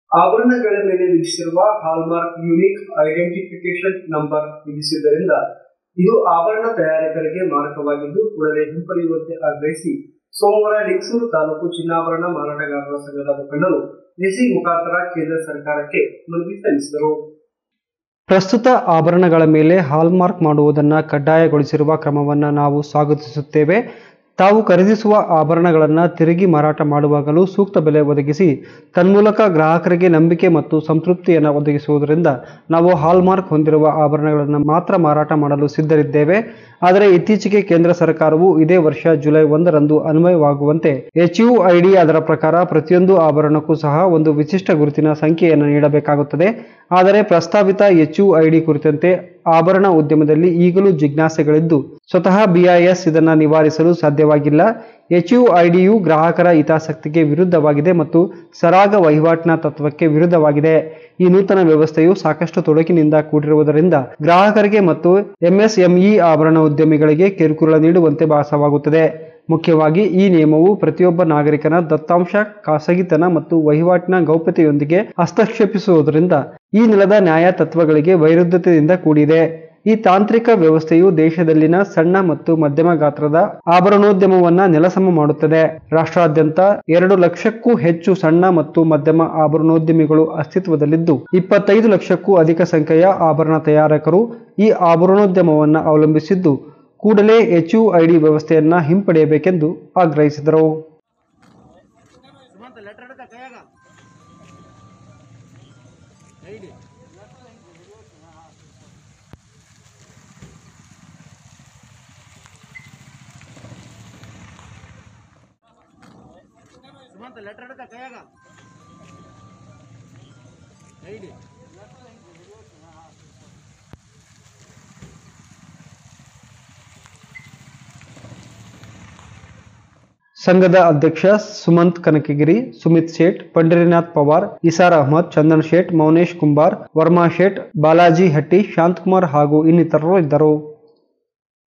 ಆಭರಣಗಳ ಮೇಲೆ ವಿಧಿಸಿರುವ ಹಾಲ್ಮಾರ್ಕ್ ಯುನಿಕ್ ಐಡೆಂಟಿಫಿಕೇಶನ್ ನಂಬರ್ ವಿಧಿಸಿದ್ದರಿಂದ ಇದು ಆಭರಣ ತಯಾರಕರಿಗೆ ಮಾರಕವಾಗಿದ್ದು ಕೂಡಲೇ ಹಿಂಪಡೆಯುವಂತೆ ಆಗ್ರಹಿಸಿ ಸೋಮವಾರ ಲಿಂಗಸೂರು ತಾಲೂಕು ಚಿನ್ನಾಭರಣ ಮಾರಾಟಗಾರರ ಸಂಘದ ಮುಖಂಡರು ಎಸಿ ಮುಖಾಂತರ ಕೇಂದ್ರ ಸರ್ಕಾರಕ್ಕೆ ಮನವಿ ಸಲ್ಲಿಸಿದರು ಪ್ರಸ್ತುತ ಆಭರಣಗಳ ಮೇಲೆ ಹಾಲ್ಮಾರ್ಕ್ ಮಾಡುವುದನ್ನು ಕಡ್ಡಾಯಗೊಳಿಸಿರುವ ಕ್ರಮವನ್ನು ನಾವು ಸ್ವಾಗತಿಸುತ್ತೇವೆ ತಾವು ಖರೀದಿಸುವ ಆಭರಣಗಳನ್ನು ತಿರುಗಿ ಮಾರಾಟ ಮಾಡುವಾಗಲೂ ಸೂಕ್ತ ಬೆಲೆ ಒದಗಿಸಿ ತನ್ಮೂಲಕ ಗ್ರಾಹಕರಿಗೆ ನಂಬಿಕೆ ಮತ್ತು ಸಂತೃಪ್ತಿಯನ್ನು ಒದಗಿಸುವುದರಿಂದ ನಾವು ಹಾಲ್ಮಾರ್ಕ್ ಹೊಂದಿರುವ ಆಭರಣಗಳನ್ನು ಮಾತ್ರ ಮಾರಾಟ ಮಾಡಲು ಸಿದ್ಧರಿದ್ದೇವೆ ಆದರೆ ಇತ್ತೀಚೆಗೆ ಕೇಂದ್ರ ಸರ್ಕಾರವು ಇದೇ ವರ್ಷ ಜುಲೈ ಒಂದರಂದು ಅನ್ವಯವಾಗುವಂತೆ ಎಚ್ಯುಐಡಿ ಅದರ ಪ್ರಕಾರ ಪ್ರತಿಯೊಂದು ಆಭರಣಕ್ಕೂ ಸಹ ಒಂದು ವಿಶಿಷ್ಟ ಗುರುತಿನ ಸಂಖ್ಯೆಯನ್ನು ನೀಡಬೇಕಾಗುತ್ತದೆ ಆದರೆ ಪ್ರಸ್ತಾವಿತ ಎಚ್ಯುಐಡಿ ಕುರಿತಂತೆ ಆಭರಣ ಉದ್ಯಮದಲ್ಲಿ ಈಗಲೂ ಜಿಜ್ಞಾಸೆಗಳಿದ್ದು ಸ್ವತಃ ಬಿಐಎಸ್ ಇದನ್ನು ನಿವಾರಿಸಲು ಸಾಧ್ಯವಾಗಿಲ್ಲ ಎಚ್ಯುಐಡಿಯು ಗ್ರಾಹಕರ ಹಿತಾಸಕ್ತಿಗೆ ವಿರುದ್ಧವಾಗಿದೆ ಮತ್ತು ಸರಾಗ ವಹಿವಾಟಿನ ತತ್ವಕ್ಕೆ ವಿರುದ್ಧವಾಗಿದೆ ಈ ನೂತನ ವ್ಯವಸ್ಥೆಯು ಸಾಕಷ್ಟು ತೊಡಕಿನಿಂದ ಕೂಡಿರುವುದರಿಂದ ಗ್ರಾಹಕರಿಗೆ ಮತ್ತು ಎಂಎಸ್ಎಂಇ ಆಭರಣ ಉದ್ಯಮಿಗಳಿಗೆ ಕಿರುಕುಳ ನೀಡುವಂತೆ ಭಾಸವಾಗುತ್ತದೆ ಮುಖ್ಯವಾಗಿ ಈ ನಿಯಮವು ಪ್ರತಿಯೊಬ್ಬ ನಾಗರಿಕನ ದತ್ತಾಂಶ ಖಾಸಗಿತನ ಮತ್ತು ವಹಿವಾಟಿನ ಗೌಪ್ಯತೆಯೊಂದಿಗೆ ಹಸ್ತಕ್ಷೇಪಿಸುವುದರಿಂದ ಈ ನೆಲದ ನ್ಯಾಯ ತತ್ವಗಳಿಗೆ ವೈರುಧ್ಯತೆಯಿಂದ ಕೂಡಿದೆ ಈ ತಾಂತ್ರಿಕ ವ್ಯವಸ್ಥೆಯು ದೇಶದಲ್ಲಿನ ಸಣ್ಣ ಮತ್ತು ಮಧ್ಯಮ ಗಾತ್ರದ ಆಭರಣೋದ್ಯಮವನ್ನ ನೆಲಸಮ ಮಾಡುತ್ತದೆ ರಾಷ್ಟ್ರಾದ್ಯಂತ ಎರಡು ಲಕ್ಷಕ್ಕೂ ಹೆಚ್ಚು ಸಣ್ಣ ಮತ್ತು ಮಧ್ಯಮ ಆಭರಣೋದ್ಯಮಿಗಳು ಅಸ್ತಿತ್ವದಲ್ಲಿದ್ದು ಇಪ್ಪತ್ತೈದು ಲಕ್ಷಕ್ಕೂ ಅಧಿಕ ಸಂಖ್ಯೆಯ ಆಭರಣ ತಯಾರಕರು ಈ ಆಭರಣೋದ್ಯಮವನ್ನು ಅವಲಂಬಿಸಿದ್ದು ಕೂಡಲೇ ಎಚ್ಯುಐಡಿ ವ್ಯವಸ್ಥೆಯನ್ನ ಹಿಂಪಡೆಯಬೇಕೆಂದು ಆಗ್ರಹಿಸಿದರು ಸುಮಂತ್ ಲೆಟರ್ ಹಿಡ್ಕ ಕೈಯಾಗ ಐಡಿ ಸಂಘದ ಅಧ್ಯಕ್ಷ ಸುಮಂತ್ ಕನಕಗಿರಿ ಸುಮಿತ್ ಶೇಟ್ ಪಂಡರಿನಾಥ್ ಪವಾರ್ ಇಸಾರ್ ಅಹಮದ್ ಚಂದನ್ ಶೇಟ್ ಮೌನೇಶ್ ಕುಂಬಾರ್ ವರ್ಮಾ ಶೇಟ್ ಬಾಲಾಜಿ ಹಟ್ಟಿ ಶಾಂತಕುಮಾರ್ ಹಾಗೂ ಇನ್ನಿತರರು ಇದ್ದರು